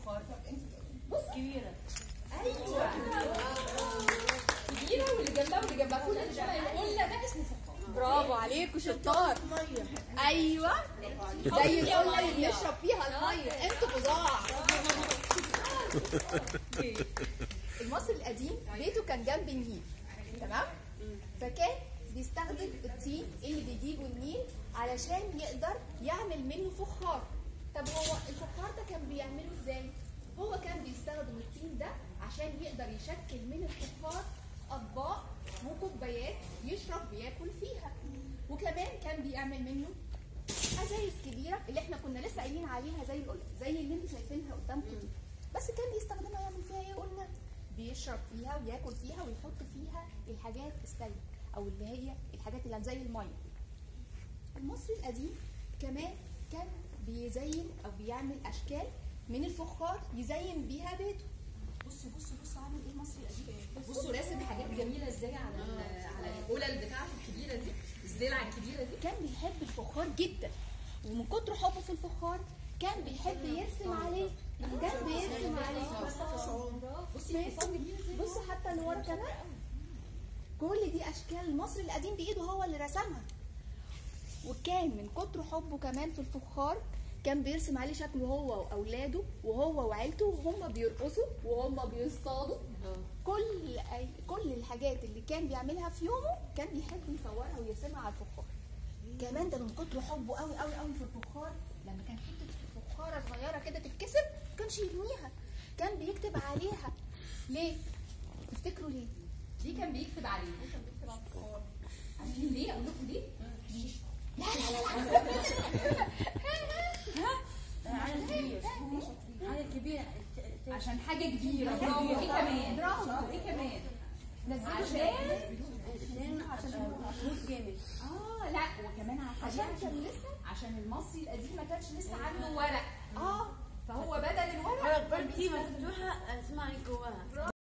الفخار بص كبيره ايوه كبيره واللي جنبها واللي جنبها كل اللي شبه القله ده اسمه فخار برافو عليكم شطار ايوه زي القله اللي بيشرب فيها الميه انتوا فظاع المصري القديم بيته كان جنب النيل تمام فكان بيستخدم الطين اللي بيجيبه النيل علشان يقدر يعمل منه فخار طب هو الفخار ده كان بيعمله ازاي هو كان بيستخدم الطين ده عشان يقدر يشكل من الفخار اطباق وكوبايات يشرب وياكل فيها وكمان كان بيعمل منه ازايز كبيره اللي احنا كنا لسه قايلين عليها زي القلة زي اللي انتوا شايفينها قدامكم دي بس كان بيستخدمها يعمل فيها ايه قلنا بيشرب فيها وياكل فيها ويحط فيها الحاجات السيئه او اللي هي الحاجات اللي زي الميه المصري القديم كمان كان بيزين او بيعمل اشكال من الفخار يزين بيها بيته بصوا بصوا بصوا عامل ايه المصري القديم بصوا راسم حاجات جميله ازاي على ال- على القلل بتاعته الكبيره دي الزلعه الكبيره دي كان بيحب الفخار جدا ومن كتر حبه في الفخار كان بيحب يرسم عليه كان بيرسم عليه بصي الحصان جميل ازاي بصوا حتى اللي ورا كمان كل دي اشكال المصري القديم بايده هو اللي رسمها وكان من كتر حبه كمان في الفخار كان بيرسم عليه شكله هو واولاده وهو وعيلته وهم بيرقصوا وهم بيصطادوا كل أي كل الحاجات اللي كان بيعملها في يومه كان بيحب يصورها ويرسمها على الفخار كمان ده من كتر حبه قوي قوي قوي في الفخار لما كان حته فخاره صغيره كده تتكسر ما كانش يرميها كان بيكتب عليها ليه تفتكروا ليه دي كان بيكتب عليه كان بيكتب على الفخار عارفين ليه اقول لكم ليه لا لا لا لا عدد كبير عدد كبير عشان حاجه كبيره برافو ايه كمان برافو. ايه كمان نزلوا عشان ليه عشان مش جامد اه لا وكمان عشان عشان كان لسه عشان المصري القديم ما كانش لسه عنده ورق اه فهو بدل الورق قلبتي مفتوحة اسمعي جواها